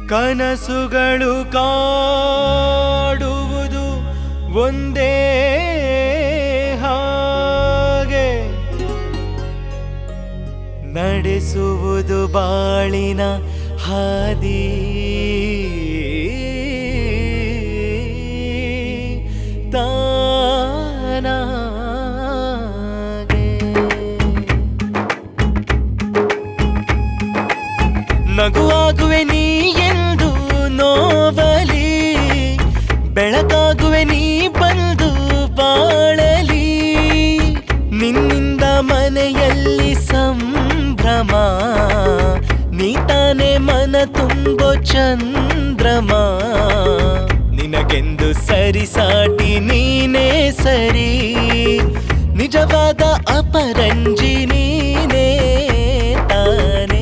ಕನಸುಗಳು ಕಾಡುವುದು ಒಂದೇ ಹಾಗೆ ನಡೆಸುವುದು ಬಾಳಿನ ಹಾದಿ ತಾನಾಗೆ ನಗುವಾಗುವೆ ನೀ ಎಂದು ನೋವಲಿ ಬೆಳಕಾಗುವೆ ನೀ ಬಂದು ಬಾಳಲಿ ನಿನ್ನಿಂದ ಮನೆಯಲ್ಲಿ ಸಂಭ್ರಮ ನೀ ತಾನೇ ಮನ ತುಂಬೋ ಚಂದ್ರಮ ನಿನಗೆಂದು ಸರಿಸಾಟಿ ನೀನೇ ಸರಿ ನಿಜವಾದ ಅಪರಂಜಿ ನೀನೇ ತಾನೇ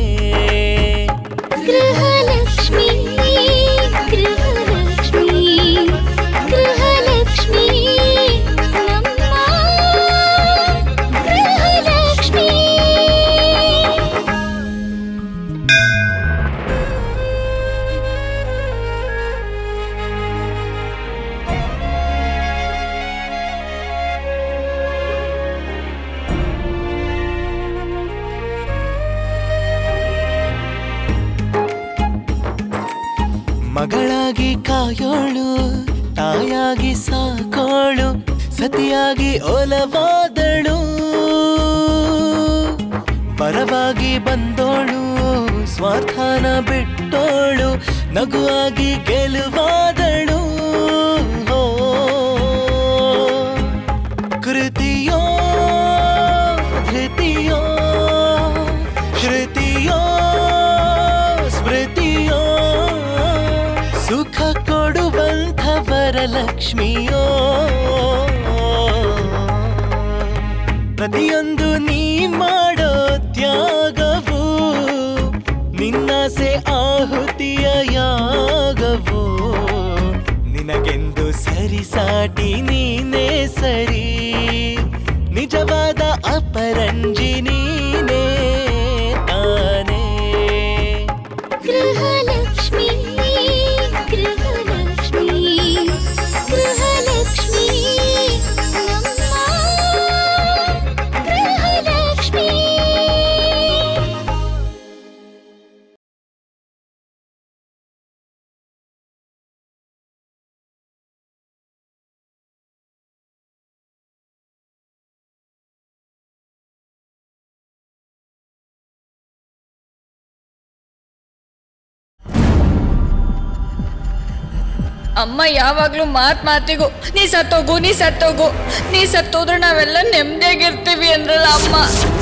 ಗೃಹಲಕ್ಷ್ಮೀ ಗೃಹಲಕ್ಷ್ಮೀ ಗೃಹಲಕ್ಷ್ಮೀ ನಮ್ಮ ಗೃಹಲಕ್ಷ್ಮೀ ಮಗಳಾಗಿ ಕಾಯೋಳು ತಾಯಾಗಿ ಸಾಕೋಳು ಸತಿಯಾಗಿ ಒಲವಾದಳು ಪರವಾಗಿ ಬಂದೋಳು ಸ್ವಾರ್ಥನ ಬಿಟ್ಟೋಳು ನಗುವಾಗಿ ಗೆಲುವಾದಳು ಹೋ ಕೃತಿಯೋ ಧೃತಿಯೋ ಶ್ರುತಿಯೋ ಸ್ಮೃತಿಯೋ ಸುಖ ಕೊಡುವಂಥ ವರಲಕ್ಷ್ಮಿಯೋ ಪ್ರತಿಯೊಂದು ನೀ ಮಾಡೋ ತ್ಯಾಗವು ನಿನ್ನಾಸೆ ಆಹುತಿಯ ಯಾಗವು ನಿನಗೆಂದು ಸರಿಸಾಟಿ ನೀನೇ ಸರಿ ನಿಜವಾದ ಅಪರಂಜಿ ನೀನೇ ತಾನೇ ಗೃಹಲಕ್ಷ್ಮೀ ಗೃಹಲಕ್ಷ್ಮೀ ಗೃಹಲಕ್ಷ್ಮೀ ನಮ್ಮ ಗೃಹಲಕ್ಷ್ಮೀ ಅಮ್ಮ ಯಾವಾಗ್ಲೂ ಮಾತ್ ಮಾತಿಗೂ ನೀ ಸತ್ತೋಗು ನೀ ಸತ್ತೋಗು ನೀ ಸತ್ತೋದ್ರೆ ನಾವೆಲ್ಲ ನೆಮ್ಮದಿಯಾಗಿರ್ತೀವಿ ಅಂದ್ರಲ್ಲ ಅಮ್ಮ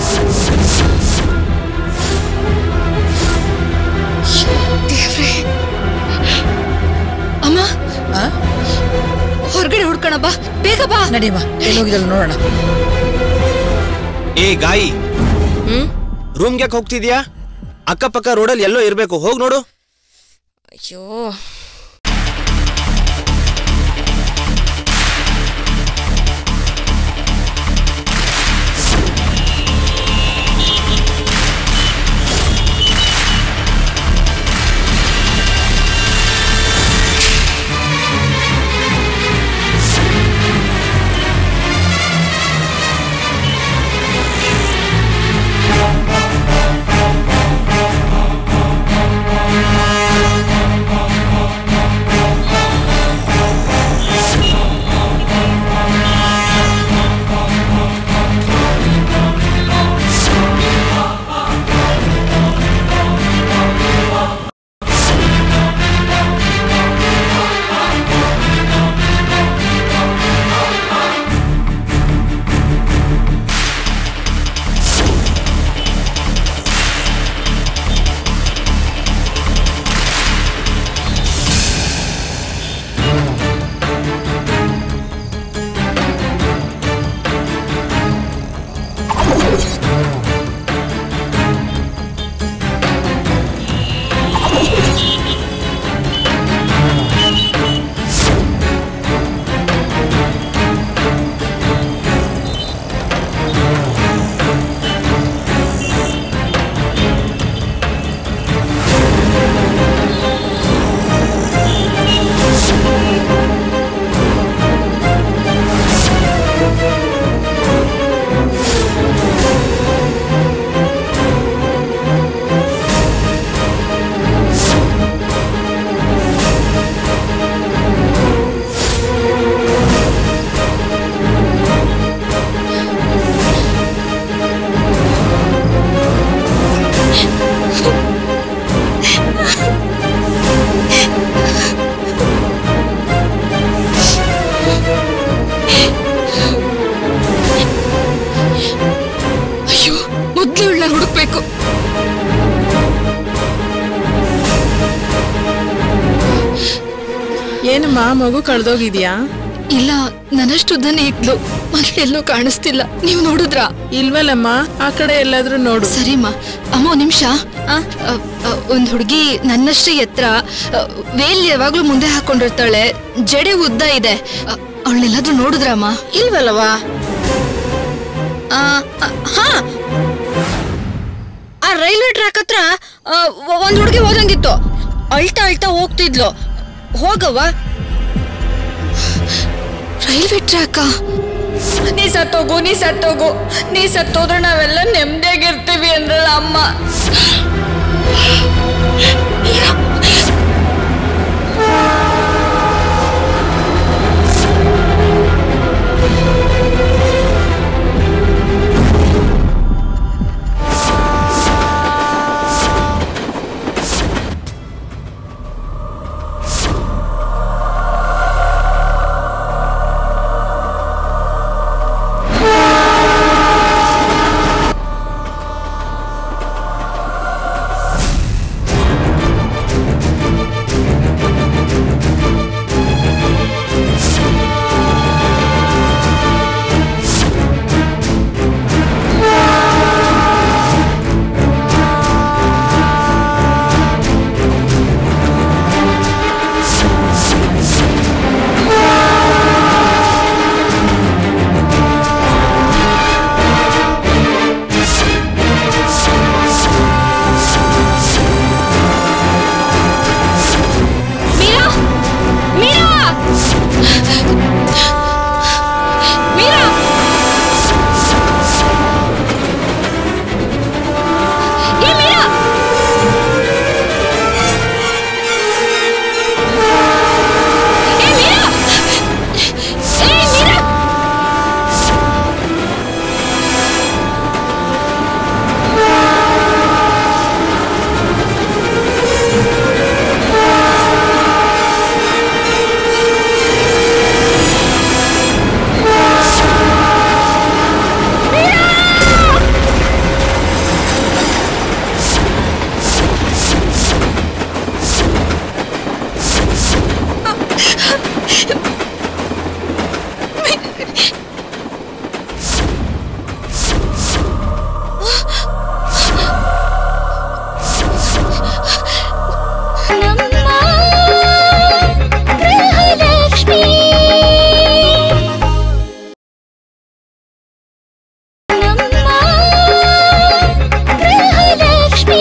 ದೇವ್ರೇ. ಅಮ್ಮ ಹೊರಗಡೆ ಹುಡ್ಕೋಣ ಬಾ ಬೇಗ ಬಾ ನಡಿಯಮ್ಮ ಎಲ್ಲೋಗಿದ್ದಲ್ಲ ನೋಡೋಣ ಏ ಗಾಯಿ ಹ್ಮ್ ರೂಮ್ಗೆ ಯಾಕೆ ಹೋಗ್ತಿದ್ಯಾ ಅಕ್ಕಪಕ್ಕ ರೋಡಲ್ಲಿ ಎಲ್ಲೋ ಇರ್ಬೇಕು ಹೋಗ್ ನೋಡು ಅಯ್ಯೋ ಗೃಹಲಕ್ಷ್ಮೀ ಮೊದ್ಲು ಇವಳನ್ನ ಹುಡುಕ್ಬೇಕು ಏನಮ್ಮ ಮಗು ಕಳ್ದೋಗಿದ್ಯಾ ಇಲ್ಲ ನನ್ನಷ್ಟು ಉದ್ದನೇ ಇದ್ಲು ಮೊದ್ಲೆಲ್ಲೂ ಕಾಣಿಸ್ತಿಲ್ಲ ನೀವು ನೋಡಿದ್ರಾ ಇಲ್ವಲ್ಲಮ್ಮ ಆ ಕಡೆ ಎಲ್ಲಾದ್ರೂ ನೋಡು ಸರಿಮ್ಮ ಅಮ್ಮ ಒಂದ್ ನಿಮಿಷ ಒಂದ್ ಹುಡುಗಿ ನನ್ನಷ್ಟೇ ಎತ್ತರ ಅ, ವೇಲ್ ಯಾವಾಗ್ಲೂ ಮುಂದೆ ಹಾಕೊಂಡಿರ್ತಾಳೆ ಜಡೆ ಉದ್ದ ಇದೆ ಅವಳನ್ನೆಲ್ಲಾದ್ರೂ ನೋಡಿದ್ರಮ್ಮ ಇಲ್ವಲ್ಲವಾ ಆ, ಆ, ಹಾ ಆ ರೈಲ್ವೆ ಟ್ರ್ಯಾಕ್ ಹತ್ರ ಆ, ಒ- ಒಂದ್ ಹುಡುಗಿ ಹೋದಂಗಿತ್ತು ಅಳ್ತಾ ಅಳ್ತಾ ಹೋಗ್ತಿದ್ಲು ಹೋಗವ್ವ ರೈಲ್ವೆ ಟ್ರ್ಯಾಕ ನೀ ಸತ್ತೋಗು ನೀ ಸತ್ತೋಗು ನೀ ಸತ್ತೋದ್ರೆ ನಾವೆಲ್ಲ ನೆಮ್ಮದಿಯಾಗಿರ್ತೀವಿ ಅಂದ್ರಲ್ಲ ಅಮ್ಮ ಮೀರಾ ಮೀರಾ ಮೀರಾ ಏ ಮೀರಾ ಏ ಮೀರಾ ಏ ಮೀರಾ ನಮ್ಮ ಗೃಹಲಕ್ಷ್ಮಿ ನಮ್ಮ ಗೃಹಲಕ್ಷ್ಮಿ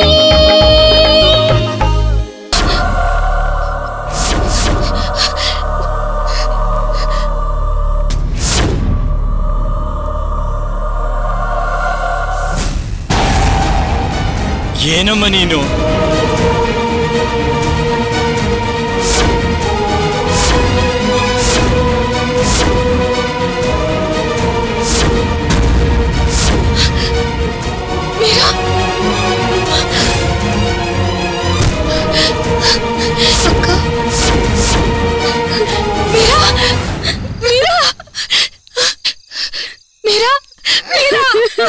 ಏನಮ್ಮ ನೀನು ಅಕ್ಕ ಮೀರಾ ಮೀರಾ ಮೀರಾ ಮೀರಾ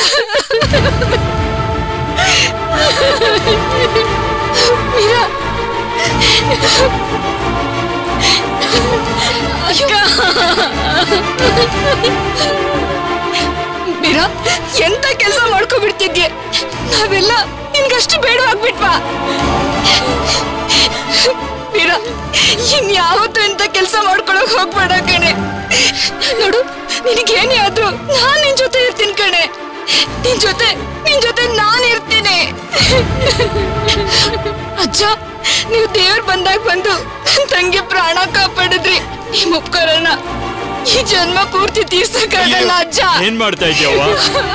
ಮೀರಾ ಅಕ್ಕ ಮೀರಾ ಎಂತ ಕೆಲಸ ಮಾಡ್ಕೊಬಿಡ್ತಿದ್ಯೆ ನಾವೆಲ್ಲ ನಿನ್ಗಷ್ಟು ಬೇಡವಾಗ್ಬಿಟ್ವಾ ಮೀರಾ ಇನ್ಯಾವತ್ತೂ ಇಂಥ ಕೆಲಸ ಮಾಡ್ಕೊಳಕ್ ಹೋಗ್ಬೇಡ ಕಣೆ ನೋಡು ನಿನಗೇನೇ ಆದ್ರೂ ನಾನ್ ನಿನ್ ಜೊತೆ ಇರ್ತೀನಿ ಕಣೆ ನಿನ್ ಜೊತೆ ನಿನ್ ಜೊತೆ ನಾನ್ ಇರ್ತೀನಿ ಅಜ್ಜ ನೀವು ದೇವ್ರ ಬಂದಾಗ ಬಂದು ನನ್ ತಂಗಿ ಪ್ರಾಣ ಕಾಪಾಡಿದ್ರಿ ನಿಮ್ ಉಪಕಾರನ ಈ ಜನ್ಮ ಪೂರ್ತಿ ತೀರ್ಸಕ್ಕಾಗಲ್ಲ ಅಜ್ಜ ಏನ್ ಮಾಡ್ತಾ ಇದ್ಯವ್ವ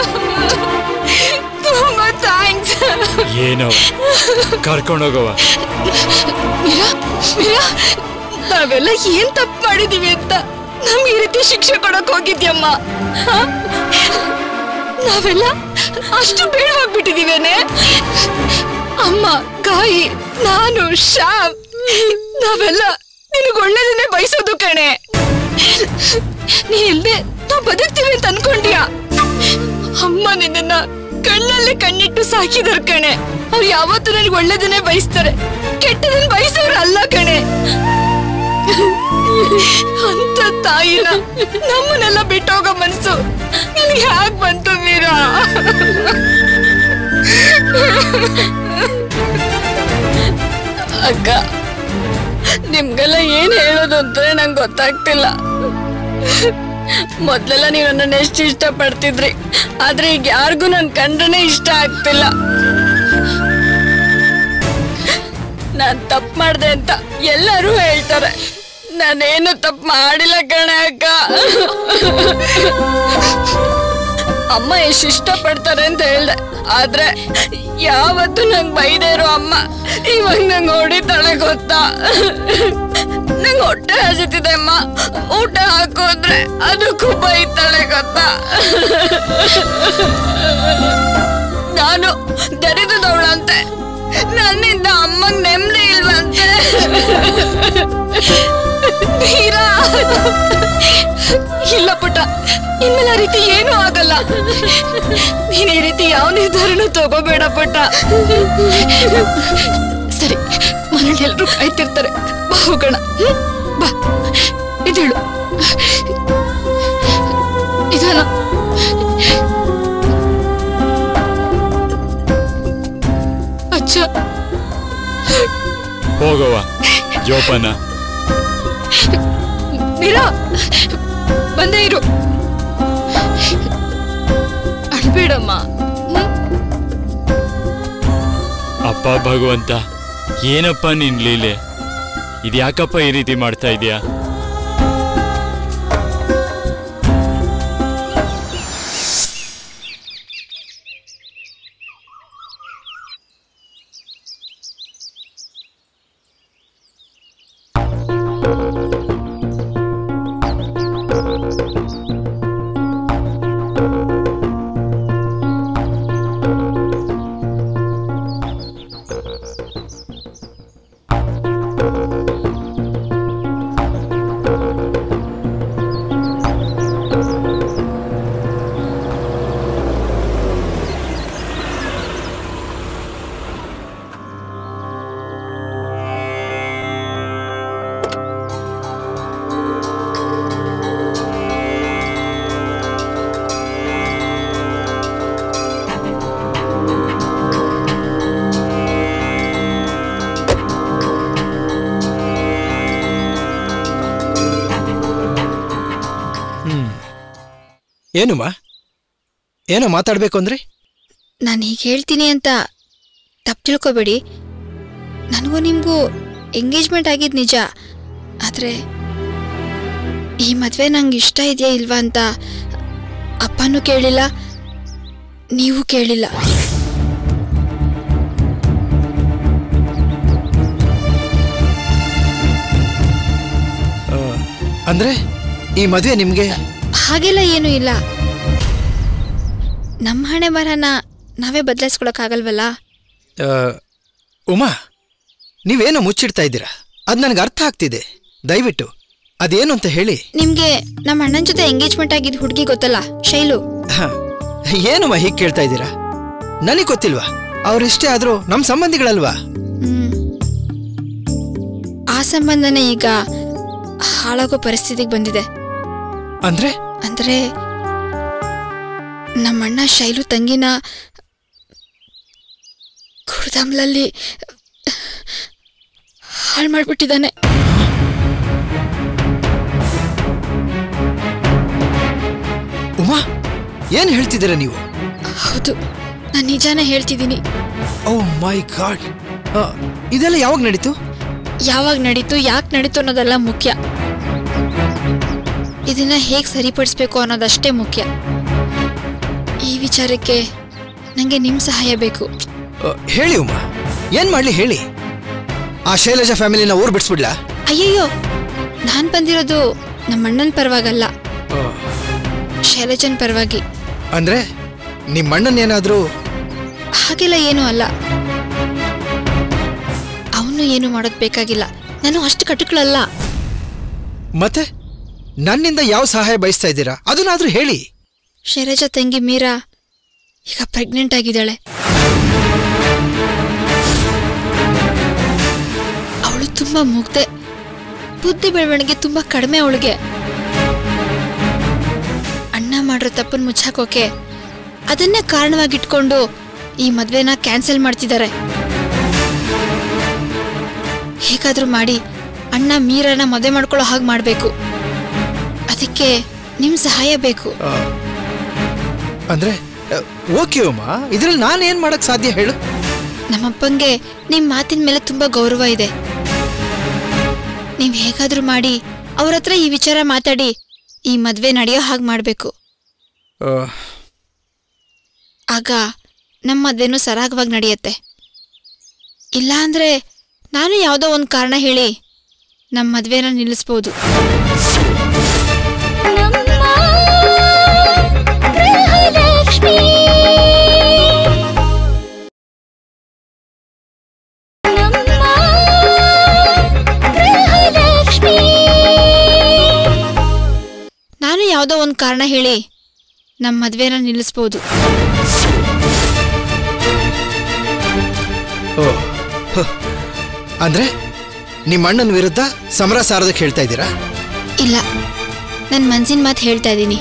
ತುಂಬಾ ಥ್ಯಾಂಕ್ಸ್ ಏನೋ ಕರ್ಕೊಂಡೋಗವ ಮೀರಾ ಮೀರಾ ನಾವೆಲ್ಲ ಏನ್ ತಪ್ಪು ಮಾಡಿದೀವಿ ಅಂತ ನಮ್ಗೆ ಈ ರೀತಿ ಶಿಕ್ಷೆ ಕೊಡಕ್ ಹೋಗಿದ್ಯಮ್ಮ ಹ? ನಾವೆಲ್ಲ ಅಷ್ಟು ಬೇಡವಾಗ್ಬಿಟ್ಟಿದೀವೇನೆ ಅಮ್ಮ ಕಾಯಿ ನಾನು ಶ್ಯಾಮ್ ನಾವೆಲ್ಲ ನಿನಗ್ ಒಳ್ಳೇದನ್ನೇ ಬಯಸೋದು ಕಣೆ ನೀ ಇಲ್ದೆ ನಾವ್ ಬದುಕ್ತೀವಿ ಅಂತ ಅನ್ಕೊಂಡ್ಯಾ ಅಮ್ಮ ನಿನ್ನ ಕಣ್ಣಲ್ಲಿ ಕಣ್ಣಿಟ್ಟು ಸಾಕಿದಾರ ಕಣೆ ಅವ್ರು ಯಾವತ್ತೂ ನನಗೆ ಒಳ್ಳೇದನ್ನೇ ಬಯಸ್ತಾರೆ ಕೆಟ್ಟದನ್ನ ಬಯಸೋರು ಅಲ್ಲ ಕಣೆ ಅಂತ ತಾಯಿನ ನಮ್ಮನ್ನೆಲ್ಲ ಬಿಟ್ಟೋಗೋ ಮನ್ಸು ನಿನಗೆ ಹ್ಯಾಕ್ ಬಂತು ಮೀರಾ ಅಕ್ಕ ನಿಮ್ಗೆಲ್ಲ ಏನ್ ಹೇಳೋದು ಅಂತ ನಂಗೆ ಗೊತ್ತಾಗ್ತಿಲ್ಲ ಮೊದ್ಲೆಲ್ಲ ನೀವು ನನ್ನ ಎಷ್ಟು ಇಷ್ಟ ಪಡ್ತಿದ್ರಿ ಆದ್ರೆ ಈಗ ಯಾರಿಗೂ ನನ್ ಕಂಡ್ರೆ ಇಷ್ಟ ಆಗ್ತಿಲ್ಲ ನಾನ್ ತಪ್ಪು ಮಾಡ್ದೆ ಅಂತ ಎಲ್ಲರೂ ಹೇಳ್ತಾರೆ ನಾನೇನು ತಪ್ಪು ಮಾಡಿಲ್ಲ ಕಣೆ ಅಕ್ಕ ಅಮ್ಮ ಎಷ್ಟು ಇಷ್ಟಪಡ್ತಾರೆ ಅಂತ ಹೇಳ್ದೆ ಆದ್ರೆ ಯಾವತ್ತು ನಂಗೆ ಬೈದೇ ಇರೋ ಅಮ್ಮ ಇವಾಗ ನಂಗೆ ಹೊಡಿತಾಳೆ ಗೊತ್ತಾ ನಂಗೆ ಹೊಟ್ಟೆ ಹಸಿತಿದೆ ಅಮ್ಮ ಊಟ ಹಾಕೋದ್ರೆ ಅದಕ್ಕೂ ಬೈತಾಳೆ ಗೊತ್ತಾ ನಾನು ದರಿದ್ರದವಳಂತೆ ನನ್ನಿಂದ ಅಮ್ಮಂಗ್ ನೆಮ್ಮದಿ ಇಲ್ವಂತೆ ಮೀರಾ ಇಲ್ಲ ಪುಟ್ಟ ಇನ್ಮೇಲೆ ಆ ರೀತಿ ಏನೂ ಆಗಲ್ಲ ನೀನ್ ಈ ರೀತಿ ಯಾವ ನಿರ್ಧಾರನೂ ತಗೋಬೇಡ ಪುಟ್ಟ ಸರಿ ಮನೇಲಿ ಎಲ್ರು ಕಾಯ್ತಿರ್ತಾರೆ ಬಾ ಹೋಗೋಣ ಹ್ಮ್? ಬಾ ಇದೇಳು ಇದಾನ ಅಚ್ಚ ಹೋಗವ್ವ ಜೋಪಾನ ಮೀರಾ ಬಂದೇ ಇರು ಅಳ್ಬೇಡಮ್ಮ ಹ್ಮ್? ಅಪ್ಪ ಭಗವಂತ ಏನಪ್ಪ ನಿನ್ ಲೀಲೆ ಇದ್ಯಾಕಪ್ಪ ಈ ರೀತಿ ಮಾಡ್ತಾ ಇದೀಯಾ ಏನುಮ್ಮ ಏನೋ ಮಾತಾಡ್ಬೇಕು ಅಂದ್ರೆ ನಾನು ಹೀಗೆ ಹೇಳ್ತೀನಿ ಅಂತ ತಪ್ಪು ತಿಳ್ಕೊಬೇಡಿ ನನಗೂ ನಿಮಗೂ ಎಂಗೇಜ್ಮೆಂಟ್ ಆಗಿದ್ದು ನಿಜ ಆದರೆ ಈ ಮದುವೆ ನಂಗೆ ಇಷ್ಟ ಇದೆಯಾ ಇಲ್ವಾ ಅಂತ ಅಪ್ಪನೂ ಕೇಳಿಲ್ಲ ನೀವು ಕೇಳಿಲ್ಲ ಆ, ಅಂದ್ರೆ ಈ ಮದುವೆ ನಿಮ್ಗೆ ಹಾಗೆಲ್ಲ ಏನೂ ಇಲ್ಲ ನಮ್ಮ ಹಣೆ ಬರಹನ ನಾವೇ ಬದಲಾಯಿಸ್ಕೊಳಕ್ಕಾಗಲ್ವಲ್ಲ ಆ, ಉಮಾ ನೀವೇನೋ ಮುಚ್ಚಿಡ್ತಾ ಇದ್ದೀರಾ ಅದು ನನಗೆ ಅರ್ಥ ಆಗ್ತಿದೆ ದಯವಿಟ್ಟು ಅದೇನು ಅಂತ ಹೇಳಿ ನಿಮಗೆ ನಮ್ಮ ಅಣ್ಣನ ಜೊತೆ ಎಂಗೇಜ್ಮೆಂಟ್ ಆಗಿದ್ದ ಹುಡುಗಿ ಗೊತ್ತಲ್ಲ ಶೈಲು ಹ, ಏನಮ್ಮ ಹೀಗೆ ಕೇಳ್ತಾ ಇದ್ದೀರಾ ನನಗೆ ಗೊತ್ತಿಲ್ವಾ ಅವರೆಷ್ಟೇ ಆದರೂ ನಮ್ಮ ಸಂಬಂಧಿಗಳಲ್ವಾ ಹ್ಮ್. ಆ ಸಂಬಂಧನೇ ಈಗ ಹಾಳಾಗೋ ಪರಿಸ್ಥಿತಿಗೆ ಬಂದಿದೆ ಅಂದ್ರೆ ಅಂದ್ರೆ ನಮ್ಮಣ್ಣ ಶೈಲು ತಂಗಿನ ಕುಡ್ದಮ್ಲಲ್ಲಿ ಹಾಳು ಮಾಡ್ಬಿಟ್ಟಿದ್ದಾನೆ ಉಮಾ ಏನು ಹೇಳ್ತಿದ್ದೀರಾ ನೀವು ಹೌದು ನಾನು ನಿಜಾನೇ ಹೇಳ್ತಿದ್ದೀನಿ ಓ ಮೈ ಗಾಡ್ ಇದೆಲ್ಲ ಯಾವಾಗ ನಡೀತು ಯಾವಾಗ ನಡೀತು ಯಾಕೆ ನಡೀತು ಅನ್ನೋದೆಲ್ಲ ಮುಖ್ಯ ಇದನ್ನ ಹೇಗೆ ಸರಿಪಡಿಸ್ಬೇಕು ಅನ್ನೋದಷ್ಟೇ ಮುಖ್ಯ ಈ ವಿಚಾರಕ್ಕೆ ನನಗೆ ನಿಮ್ಮ ಸಹಾಯ ಬೇಕು ಆ, ಹೇಳಿ ಉಮಾ ಏನ್ ಮಾಡ್ಲಿ ಹೇಳಿ ಆ ಶೈಲಜಾ ಫ್ಯಾಮಿಲಿನ ಊರ್ ಬಿಡಿಸ್ಬಿಡ್ಲಾ ಅಯ್ಯಯ್ಯೋ ನಾನು ಬಂದಿರೋದು ನಮ್ಮ ಅಣ್ಣನ ಪರವಾಗಲ್ಲ ಶೈಲಜನ್ ಪರವಾಗಿ ಅಂದ್ರೆ ನಿಮ್ಮ ಅಣ್ಣನ್ ಏನಾದ್ರೂ ಹಾಗೆಲ್ಲ ಏನೂ ಅಲ್ಲ ಅವನು ಏನು ಮಾಡೋದು ಬೇಕಾಗಿಲ್ಲ ನಾನು ಅಷ್ಟು ಕಟುಕಳಲ್ಲ ಮತ್ತೆ ನನ್ನಿಂದ ಯಾವ ಸಹಾಯ ಬಯಸ್ತಾ ಇದ್ದೀರಾ ಅದನ್ನಾದ್ರೂ ಹೇಳಿ ಶೈಲಜಾ ತಂಗಿ ಮೀರಾ ಈಗ ಪ್ರೆಗ್ನೆಂಟ್ ಆಗಿದ್ದಾಳೆ ಅವಳು ತುಂಬಾ ಮುಗ್ದೆ ಬುದ್ಧಿ ಬೆಳವಣಿಗೆ ತುಂಬಾ ಕಡಿಮೆ ಅವಳಿಗೆ ಅಣ್ಣ ಮಾಡಿರೋ ತಪ್ಪನ್ನು ಮುಚ್ಚಾಕೋಕೆ ಅದನ್ನೇ ಕಾರಣವಾಗಿಟ್ಕೊಂಡು ಈ ಮದ್ವೆನ ಕ್ಯಾನ್ಸಲ್ ಮಾಡ್ತಿದ್ದಾರೆ ಹೇಗಾದ್ರೂ ಮಾಡಿ ಅಣ್ಣ ಮೀರನ ಮದುವೆ ಮಾಡ್ಕೊಳ್ಳೋ ಹಾಗೆ ಮಾಡಬೇಕು ಅದಕ್ಕೆ ನಿಮ್ ಸಹಾಯ ಬೇಕು ಅಂದ್ರೆ ಓಕೆ ಉಮಾ ಇದ್ರಲ್ಲಿ ನಾನೇನ್ ಮಾಡಕ್ ಸಾಧ್ಯ ಹೇಳು ನಮ್ಮಪ್ಪಂಗೆ ನಿಮ್ ಮಾತಿನ ಮೇಲೆ ತುಂಬಾ ಗೌರವ ಇದೆ ನೀವ್ ಹೇಗಾದ್ರೂ ಮಾಡಿ ಅವ್ರ ಹತ್ರ ಈ ವಿಚಾರ ಮಾತಾಡಿ ಈ ಮದ್ವೆ ನಡೆಯೋ ಹಾಗೆ ಮಾಡ್ಬೇಕು ಆ, ಆಗ ನಮ್ಮ ಮದ್ವೆನೂ ಸರಾಗವಾಗಿ ನಡೆಯುತ್ತೆ ಇಲ್ಲ ಅಂದ್ರೆ ನಾನು ಯಾವುದೋ ಒಂದು ಕಾರಣ ಹೇಳಿ ನಮ್ಮ ಮದ್ವೆನ ನಿಲ್ಲಿಸ್ಬೋದು ನಮ್ಮ ಗೃಹಲಕ್ಷ್ಮಿ ನಮ್ಮ ಗೃಹಲಕ್ಷ್ಮಿ ನಾನು ಯಾವುದೋ ಒಂದು ಕಾರಣ ಹೇಳಿ ನಮ್ಮ ಮದ್ವೆನ ನಿಲ್ಲಿಸ್ಬೋದು ಓ ಹ. ಅಂದ್ರೆ ನಿಮ್ಮ ಅಣ್ಣನ ವಿರುದ್ಧ ಸಮರ ಸಾರೋದಕ್ಕೆ ಹೇಳ್ತಾ ಇದ್ದೀರಾ ಇಲ್ಲ ನನ್ನ ಮನ್ಸಿನ ಮಾತು ಹೇಳ್ತಾ ಇದ್ದೀನಿ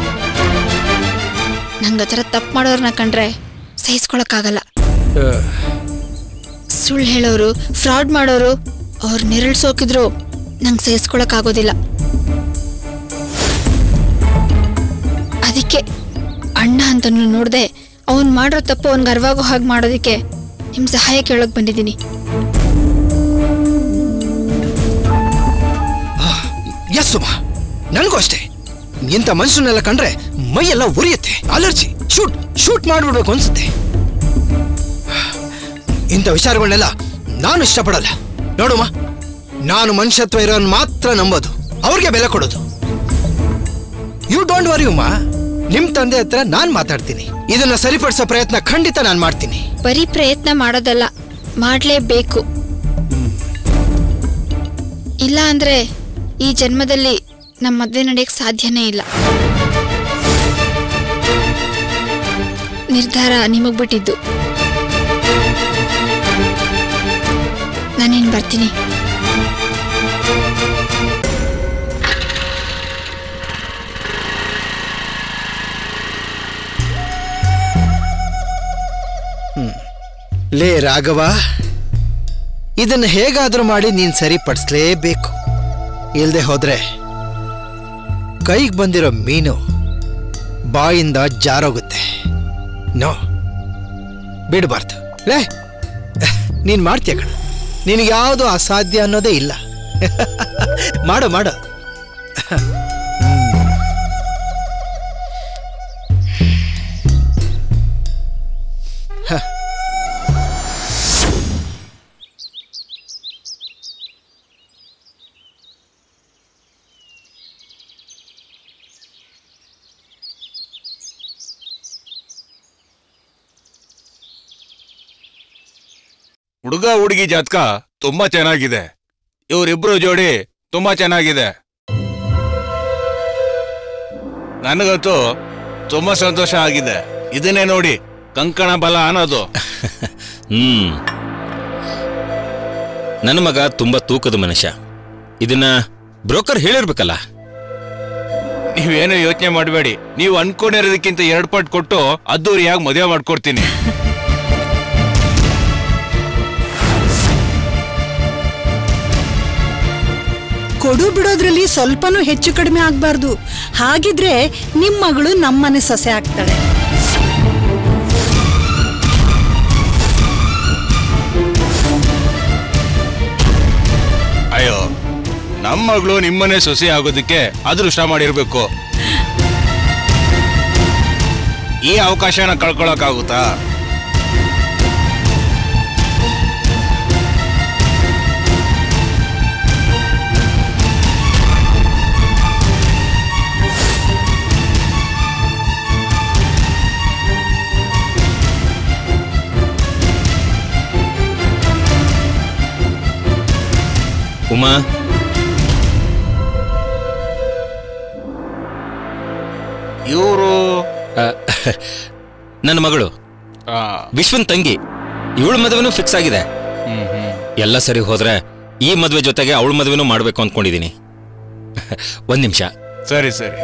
ನಂಗೆ ಆ ಥರ ತಪ್ಪು ಮಾಡೋರನ್ನ ಕಂಡ್ರೆ ಸಹಿಸ್ಕೊಳಕ್ಕಾಗಲ್ಲ ಆ, ಸುಳ್ಳು ಹೇಳೋರು ಫ್ರಾಡ್ ಮಾಡೋರು ಅವ್ರ ನೆರಳು ಸೋಕಿದ್ರು ನಂಗೆ ಸಹಿಸ್ಕೊಳಕ್ಕಾಗೋದಿಲ್ಲ ಅದಕ್ಕೆ ಅಣ್ಣ ಅಂತನೂ ನೋಡ್ದೆ ಅವನ್ ಮಾಡಿರೋ ತಪ್ಪು ಅವ್ನಿಗೆ ಅರ್ವಾಗೋ ಹಾಗೆ ಮಾಡೋದಕ್ಕೆ ನಿಮ್ಮ ಸಹಾಯ ಕೇಳೋಕೆ ಬಂದಿದ್ದೀನಿ ಎಸ್ ಸುಮಾ ನನಗೂ ಅಷ್ಟೇ ಇಂಥ ಮನುಷ್ಯನೆಲ್ಲ ಕಂಡ್ರೆ ಮೈಯೆಲ್ಲ ಉರಿಯುತ್ತೆ ಅಲರ್ಜಿ ಶೂಟ್ ಶೂಟ್ ಮಾಡ್ಬಿಡ್ಬೇಕು ಅನ್ಸುತ್ತೆ ಇಂಥ ವಿಚಾರಗಳನ್ನೆಲ್ಲ ನಾನು ಇಷ್ಟಪಡಲ್ಲ ನೋಡುಮ್ಮ ನಾನು ಮನುಷ್ಯತ್ವ ಇರೋನ್ ಮಾತ್ರ ನಂಬೋದು ಅವ್ರಿಗೆ ಬೆಲೆ ಕೊಡೋದು ಯು ಡೋಂಟ್ ವರಿ ಉಮಾ ನಿಮ್ ತಂದೆ ಹತ್ರ ನಾನ್ ಮಾತಾಡ್ತೀನಿ ಇದನ್ನ ಸರಿಪಡಿಸೋ ಪ್ರಯತ್ನ ಖಂಡಿತ ನಾನು ಮಾಡ್ತೀನಿ ಬರೀ ಪ್ರಯತ್ನ ಮಾಡೋದಲ್ಲ ಮಾಡಲೇಬೇಕು ಇಲ್ಲ ಅಂದ್ರೆ ಈ ಜನ್ಮದಲ್ಲಿ ನಮ್ಮ ಮದುವೆ ನಡೆಯಕ್ಕೆ ಸಾಧ್ಯನೇ ಇಲ್ಲ ನಿರ್ಧಾರ ನಿಮಗ್ ಬಿಟ್ಟಿದ್ದು ನಾನೇನು ಬರ್ತೀನಿ ಲೇ ರಾಘವ ಇದನ್ನ ಹೇಗಾದ್ರೂ ಮಾಡಿ ನೀನ್ ಸರಿಪಡಿಸ್ಲೇಬೇಕು ಇಲ್ದೆ ಹೋದ್ರೆ ಕೈಗೆ ಬಂದಿರೋ ಮೀನು ಬಾಯಿಂದ ಜಾರೋಗುತ್ತೆ ನೋ ಬಿಡಬಾರ್ದು ಲೇ ನೀನ್ ಮಾಡ್ತೀಯ ಕಣ ನಿನಗೆ ಯಾವುದು ಅಸಾಧ್ಯ ಅನ್ನೋದೇ ಇಲ್ಲ ಮಾಡು ಮಾಡು ಹುಡುಗ ಹುಡುಗಿ ಜಾತಕ ತುಂಬಾ ಚೆನ್ನಾಗಿದೆ ಇವರಿಬ್ರು ಜೋಡಿ ತುಂಬಾ ಚೆನ್ನಾಗಿದೆ ನನಗಂತೂ ತುಂಬಾ ಸಂತೋಷ ಆಗಿದೆ ಇದನ್ನೇ ನೋಡಿ ಕಂಕಣ ಬಲ ಅನ್ನೋದು ಹ್ಮ್ ನನ್ನ ಮಗ ತುಂಬಾ ತೂಕದ ಮನುಷ್ಯ ಇದನ್ನ ಬ್ರೋಕರ್ ಹೇಳಿರ್ಬೇಕಲ್ಲ ನೀವೇನು ಯೋಚನೆ ಮಾಡಬೇಡಿ ನೀವು ಅನ್ಕೊಂಡಿರೋದಕ್ಕಿಂತ ಎರಡ್ ಪಟ್ಟು ಕೊಟ್ಟು ಅದ್ದೂರಿಯಾಗಿ ಮದುವೆ ಮಾಡ್ಕೊಡ್ತೀನಿ ಕೊಡು ಬಿಡೋದ್ರಲ್ಲಿ ಸ್ವಲ್ಪನೂ ಹೆಚ್ಚು ಕಡಿಮೆ ಆಗ್ಬಾರ್ದು ಹಾಗಿದ್ರೆ ನಿಮ್ ಮಗಳು ನಮ್ಮನೆ ಸೊಸೆ ಆಗ್ತಾಳೆ ಅಯ್ಯೋ ನಮ್ಮ ಮಗಳು ನಿಮ್ಮನೆ ಸೊಸೆ ಆಗೋದಕ್ಕೆ ಅದೃಷ್ಟ ಮಾಡಿರ್ಬೇಕು ಈ ಅವಕಾಶನ ಕಳ್ಕೊಳಕ್ಕಾಗುತ್ತಾ ಉಮಾ ಇವರು ಆ, ನನ್ನ ಮಗಳು ಆ, ವಿಶ್ವನ್ ತಂಗಿ ಇವಳ ಮದುವೆನೂ ಫಿಕ್ಸ್ ಆಗಿದೆ ಹ್ಮ್ ಹ್ಮ್ ಎಲ್ಲ ಸರಿ ಹೋದ್ರೆ ಈ ಮದುವೆ ಜೊತೆಗೆ ಅವಳ ಮದುವೆನೂ ಮಾಡ್ಬೇಕು ಅಂದ್ಕೊಂಡಿದ್ದೀನಿ ಒಂದ್ ನಿಮಿಷ ಸರಿ ಸರಿ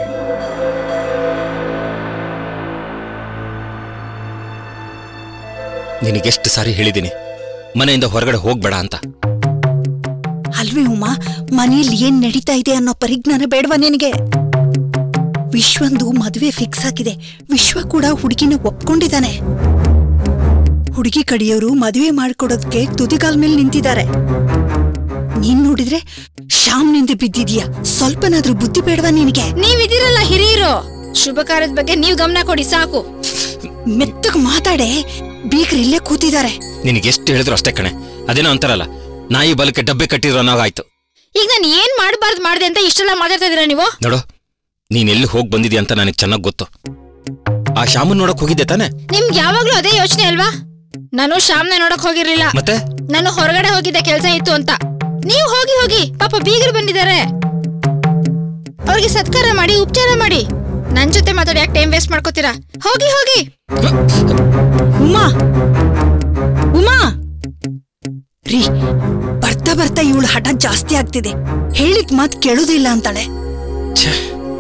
ನಿನಗೆಷ್ಟು ಸಾರಿ ಹೇಳಿದ್ದೀನಿ ಮನೆಯಿಂದ ಹೊರಗಡೆ ಹೋಗ್ಬೇಡ ಅಂತ ಅಲ್ವೇ ಉಮಾ ಮನೆಯಲ್ಲಿ ಏನ್ ನಡೀತಾ ಇದೆ ಅನ್ನೋ ಪರಿಜ್ಞಾನ ಬೇಡವಾ ನಿನಗೆ ವಿಶ್ವಂದು ಮದುವೆ ಫಿಕ್ಸ್ ಆಗಿದೆ ವಿಶ್ವ ಕೂಡ ಹುಡುಗಿನ ಒಪ್ಕೊಂಡಿದ್ದಾನೆ ಹುಡುಗಿ ಕಡೆಯವರು ಮದುವೆ ಮಾಡ್ಕೊಡೋದಕ್ಕೆ ತುದಿಗಾಲ್ ಮೇಲೆ ನಿಂತಿದ್ದಾರೆ ನೀನ್ ನೋಡಿದ್ರೆ ಶ್ಯಾಮ್ನಿಂದ ಬಿದ್ದಿದ್ಯಾ ಸ್ವಲ್ಪನಾದ್ರೂ ಬುದ್ಧಿ ಬೇಡವಾ ನಿನಗೆ ನೀವಿದಿರಲ್ಲ ಹಿರಿಯರು ಶುಭ ಕಾರ್ಯದ ಬಗ್ಗೆ ನೀವು ಗಮನ ಕೊಡಿ ಸಾಕು ಮೆತ್ತಗ್ ಮಾತಾಡೆ ಬೀಗ್ರು ಇಲ್ಲೇ ಕೂತಿದ್ದಾರೆ ನಿನಗೆಷ್ಟು ಹೇಳಿದ್ರು ಅಷ್ಟೇ ಕಣೆ ಅದೇನೋ ಅಂತಾರಲ್ಲ ನಾಯಿ ಬಲಕ್ಕೆ ಡಬ್ಬೆ ಕಟ್ಟಿರೋ ಅನ್ನೋಗಾಯ್ತು ಈಗ ನಾನು ಏನ್ ಮಾಡಬಾರ್ದು ಮಾಡ್ದೆ ಅಂತ ಇಷ್ಟೆಲ್ಲ ಮಾತಾಡ್ತಾ ಇದೀರಾ ನೀವು ನೋಡು ನೀನ್ ಎಲ್ಲಿ ಹೋಗಿ ಬಂದಿದ್ಯಾ ಅಂತ ನನಗೆ ಚೆನ್ನಾಗಿ ಗೊತ್ತು ಆ ಶಾಮನ್ ನೋಡಕ್ ಹೋಗಿದ್ದೆ ತಾನೆ ನಿಮ್ಗೆ ಯಾವಾಗ್ಲೂ ಅದೇ ಯೋಚನೆ ಅಲ್ವಾ ನಾನು ಶ್ಯಾಮ್ನ ನೋಡಕ್ ಹೋಗಿರ್ಲಿಲ್ಲ ಮತ್ತೆ ನಾನು ಹೊರಗಡೆ ಹೋಗಿದ್ದೆ ಕೆಲಸ ಇತ್ತು ಅಂತ ನೀವು ಹೋಗಿ ಹೋಗಿ ಪಾಪ ಬೀಗರು ಬಂದಿದ್ದಾರೆ ಅವ್ರಿಗೆ ಸತ್ಕಾರ ಮಾಡಿ ಉಪಚಾರ ಮಾಡಿ ನನ್ ಜೊತೆ ಮಾತಾಡಿ ಯಾಕೆ ಟೈಮ್ ವೇಸ್ಟ್ ಮಾಡ್ಕೋತೀರಾ ಹೋಗಿ ಹೋಗಿ ಉಮಾ ಉಮಾ ರೀ ಬರ್ತಾ ಬರ್ತಾ ಇವಳು ಹಠ ಜಾಸ್ತಿ ಆಗ್ತಿದೆ ಹೇಳಿದ್ ಮಾತ್ ಕೇಳೋದಿಲ್ಲ ಅಂತಾಳೆ ಛೇ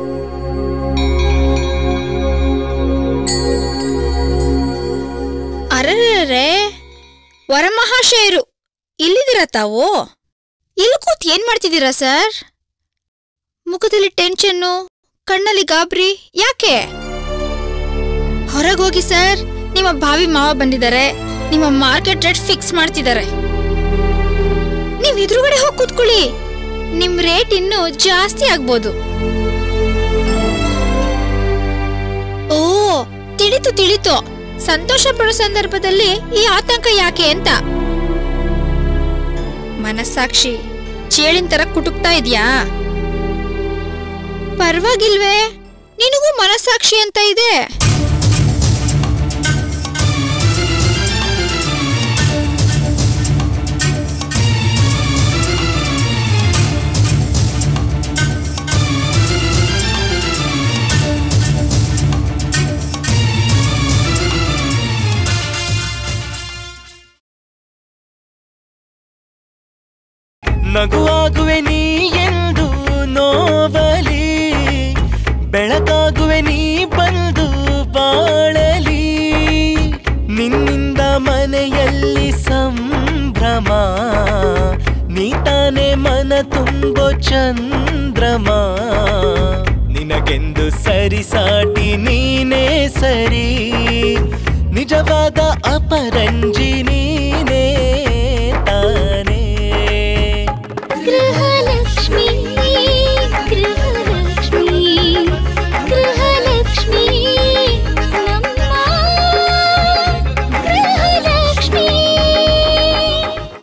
ಅರರೇ ವರಮಹಾಶಯರು ಇಲ್ಲಿದ್ದೀರಾ ತಾವು ಇಲ್ಲಿ ಕೂತ್ ಏನ್ ಮಾಡ್ತಿದ್ದೀರಾ ಸರ್ ಮುಖದಲ್ಲಿ ಟೆನ್ಷನ್ನು ಕಣ್ಣಲ್ಲಿ ಗಾಬ್ರಿ ಯಾಕೆ ಹೊರಗೋಗಿ ಸರ್ ನಿಮ್ಮ ಭಾವಿ ಮಾವ ಬಂದಿದ್ದಾರೆ ನಿಮ್ಮ ಮಾರ್ಕೆಟ್ ರೇಟ್ ಫಿಕ್ಸ್ ಮಾಡ್ತಿದ್ದಾರೆ ನೀವ್ ಎದುರುಗಡೆ ಹೋಗಿ ಕೂತ್ಕೊಳ್ಳಿ ನಿಮ್ ರೇಟ್ ಇನ್ನೂ ಜಾಸ್ತಿ ಆಗ್ಬೋದು ಓ ತಿಳಿತು ತಿಳಿತು ಸಂತೋಷ ಪಡೋ ಸಂದರ್ಭದಲ್ಲಿ ಈ ಆತಂಕ ಯಾಕೆ ಅಂತ ಮನಸ್ಸಾಕ್ಷಿ ಚೇಳಿನ ತರ ಕುಟುಕ್ತಾ ಇದ್ಯಾ ಪರವಾಗಿಲ್ವೇ ನಿನಗೂ ಮನಸ್ಸಾಕ್ಷಿ ಅಂತ ಇದೆ ನಗುವಾಗುವೆ ನೀ ಎಂದು ನೋವಲಿ ಬೆಳಕಾಗುವೆ ನೀ ಬಂದು ಬಾಳಲಿ ನಿನ್ನಿಂದ ಮನೆಯಲ್ಲಿ ಸಂಭ್ರಮ ನೀ ತಾನೇ ಮನ ತುಂಬೋ ಚಂದ್ರಮ ನಿನಗೆಂದು ಸರಿಸಾಟಿ ನೀನೇ ಸರಿ ನಿಜವಾದ ಅಪರಂಜಿನಿ